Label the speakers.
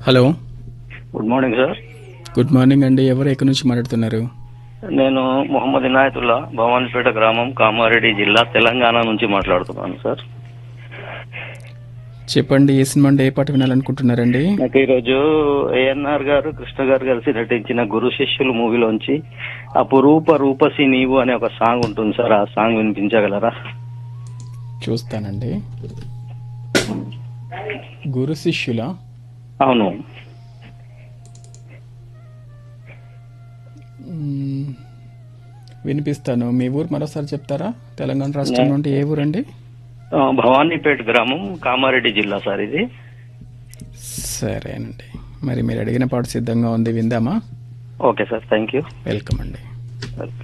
Speaker 1: hello
Speaker 2: good morning sir
Speaker 1: good morning అండి ఎవరు ఎక్కడి నుంచి మాట్లాడుతున్నారు
Speaker 2: నేను మొహమ్మద్ ఇనాయతుల్లా భవానీపేట గ్రామం కామారెడ్డి జిల్లా తెలంగాణ నుంచి మాట్లాడుతున్నాను సార్
Speaker 1: చెప్పండి ఏ సినిమా అంటే ఏ పాట వినాలనుకుంటున్నారండి
Speaker 2: నాకు ఈరోజు ఏఎన్ఆర్ గారు కృష్ణ గారు కలిసి నటించిన గురు శిష్యులు మూవీలోంచి అపురూప రూపసి నీవు అనే ఒక సాంగ్ ఉంటుంది సార్ ఆ సాంగ్ వినిపించగలరా
Speaker 1: చూస్తానండి గురు శిష్యుల
Speaker 2: అవును
Speaker 1: మ్మ్, వినిపిస్తాను మీ ఊరు మరోసారి చెప్తారా తెలంగాణ రాష్ట్రం నుండి ఏ ఊరండి
Speaker 2: ఆ, భవానీపేట గ్రామం కామారెడ్డి జిల్లా సార్ ఇది
Speaker 1: సరేనండి మరి మీరు అడిగిన పాట సిద్ధంగా ఉంది విందామా
Speaker 2: okay sir thank you
Speaker 1: welcome అండి